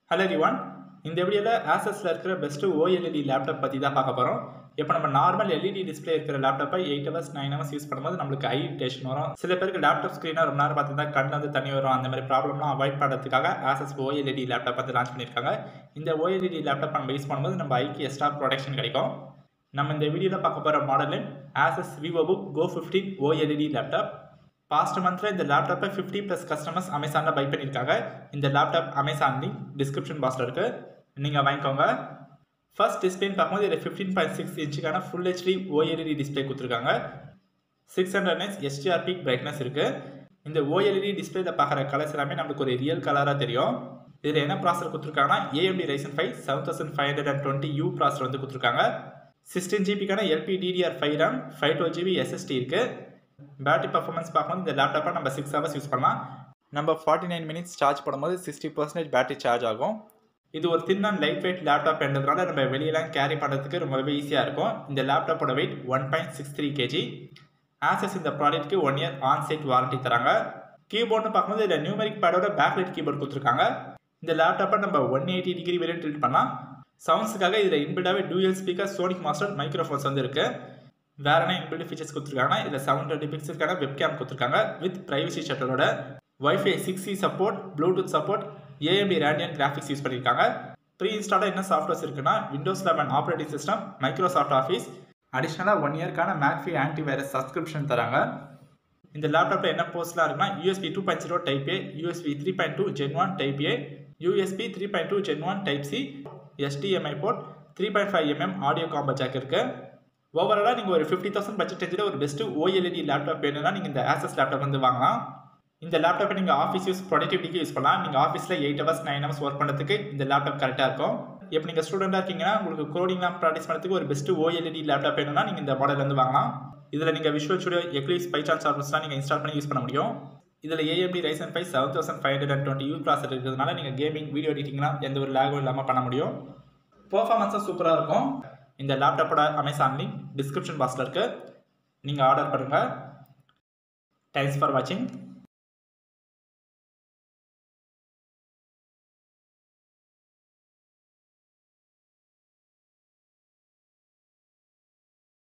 hello ரிவான் இந்த வீடியோவில் ஆசஸில் இருக்கிற பெஸ்ட்டு ஓஎல்இடி லேப்டாப் பற்றி தான் பார்க்க போகிறோம் இப்போ நம்ம நார்மல் எல்இடி டிஸ்பிளே இருக்கிற லேப்டாப்பை eight hours nine hours use பண்ணும்போது நம்மளுக்கு ஐ டென்ஷன் வரும் சில பேருக்கு லேப்டாப் ஸ்க்ரீனாக ரொம்ப நேரம் பார்த்துருந்தா கண் வந்து தண்ணி வரும் அந்த மாதிரி ப்ராப்ளம்லாம் அவாய்ட் பண்ணுறதுக்காக ஆசஸ் ஓஎல்இடி லேப்டாப் வந்து லான்ச் பண்ணியிருக்காங்க இந்த ஓஎல்இடி லேப்டாப் நம்ம யூஸ் பண்ணும்போது நம்ம ஐக்கு எக்ஸ்ட்ரா ப்ரொடெக்ஷன் கிடைக்கும் நம்ம இந்த வீடியோவில் பார்க்க போகிற model Asus Vivo book go fifteen OLED laptop past மந்த்தில் இந்த லேப்டாப்பை ஃபிஃப்டி ப்ளஸ் கஸ்டமர்ஸ் அமேசானில் பை பண்ணியிருக்காங்க இந்த லேப்டாப் அமேசான் லிங்க் டிஸ்கிரிப்ஷன் பாக்ஸில் இருக்குது நீங்கள் வாங்கிக்கோங்க ஃபர்ஸ்ட் டிஸ்பிளேன்னு பார்க்கும்போது இதில் ஃபிஃப்டீன் பாயிண்ட் சிக்ஸ் இன்ச்சுக்கான ஃபுல் ஹெச்டி ஓஎல்இடி டிஸ்பிளே கொடுத்துருக்காங்க six hundred nits SDR peak brightness இருக்குது இந்த ஓஎல்இடி டிஸ்பிளேல பார்க்குற கலர்ஸ் எல்லாமே நம்மளுக்கு ஒரு ரியல் கலராக தெரியும் இதில் என்ன ப்ராசர் கொடுத்துருக்காங்கன்னா AMD Ryzen five seven thousand five hundred and twenty U processor வந்து கொடுத்துருக்காங்க சிக்ஸ்டீன் ஜிபிக்கான LP DDR five RAM five twelve GB SSD இருக்குது பேட்டரி பர்ஃபார்மன்ஸ் பார்க்கும்போது இந்த லேப்டாப்பை நம்ம சிக்ஸ் ஹவர்ஸ் யூஸ் பண்ணலாம் நம்ம ஃபார்ட்டி நைன் மினிட்ஸ் சார்ஜ் பண்ணும்போது சிக்ஸ்டி பர்சன்டேஜ் பேட்டரி சார்ஜ் ஆகும் இது ஒரு thin and light weight laptop என்றதுனால நம்ம வெளியெல்லாம் கேரி பண்ணுறதுக்கு ரொம்பவே ஈஸியாக இருக்கும் இந்த லேப்டாப்போட weight one point six three KG Asus இந்த ப்ராடக்ட்க்கு one year on site warranty தராங்க கீபோர்ட்னு பார்க்கும்போது இதில் நியூமரிக் பேடோட பேக்லைட் கீபோர்ட் கொடுத்துருக்காங்க இந்த லேப்டாப்பை நம்ம ஒன் எயிட்டி டிகிரி வரையும் ட்ரீட் பண்ணலாம் சவுண்ட்ஸுக்காக இதில் இன்பில்டாகவே dual speaker Sonic Master microphones வந்து இருக்குது வேற என்ன இன்பில்ட் ஃபீச்சர்ஸ் கொடுத்துருக்காங்கன்னா இதில் செவன் டுவெண்ட்டி பிக்சல்ஸ்க்கான வெப்கேம் கொடுத்துருக்காங்க வித் ப்ரைவசி ஷட்டரோட WiFi six C support Bluetooth support AMD Radeon graphics use பண்ணியிருக்காங்க ப்ரீ இன்ஸ்டாலாக என்ன சாஃப்ட்வேர்ஸ் இருக்குன்னா Windows eleven operating system Microsoft Office அடிஷ்னலாக ஒன் இயர்க்கான மேக்ஃபி ஆன்டி வைரஸ் சப்ஸ்கிரிப்ஷன் தராங்க இந்த லேப்டாப்பில் என்ன போஸ்ட்லாம் இருக்குன்னா USB two point zero type A USB three point two gen one type A USB three point two gen one type C HDMI port three point five mm audio combo jack இருக்குது ஓவராலாக நீங்கள் ஒரு fifty thousand budget ரேஞ்சில் ஒரு best OLED laptop வேணும்னா நீங்கள் இந்த Asus laptop வந்து வாங்கலாம் இந்த லேப்டாப்பை நீங்கள் ஆஃபீஸ் யூஸ் ப்ரொடக்டிவிட்டிக்கு யூஸ் பண்ணலாம் நீங்கள் ஆஃபீஸில் eight hours nine hours work பண்ணுறதுக்கு இந்த லேப்டாப் கரெக்டாக இருக்கும் இப்போ நீங்கள் ஸ்டூடெண்ட்டாக இருக்கீங்கன்னா உங்களுக்கு கோடிங்லாம் ப்ராக்டிஸ் பண்ணுறதுக்கு ஒரு பெஸ்ட்டு ஓஎல்இடி லேப்டாப் வேணும்னா நீங்கள் இந்த மாடல் வந்து வாங்கலாம் இதில் நீங்கள் விஷுவல் ஸ்டுடியோ எக்லிப்ஸ் பைச்சான் சாஃப்ட்வேர்ஸ்லாம் நீங்கள் இன்ஸ்டால் பண்ணி யூஸ் பண்ண முடியும் இதில் AMD Ryzen five seven thousand five hundred and twenty U processor இருக்கிறதுனால நீங்கள் கேமிங் வீடியோ எடிட்டிங்லாம் எந்த ஒரு லேகும் இல்லாமல் பண்ண முடியும் பர்ஃபார்மன்ஸும் சூப்பராக இருக்கும் இந்த லேப்டாப்போட அமேசான் லிங்க் டிஸ்கிரிப்ஷன் பாக்ஸில் இருக்குது நீங்கள் ஆர்டர் பண்ணுங்கள் தேங்க்ஸ் ஃபார் வாட்சிங்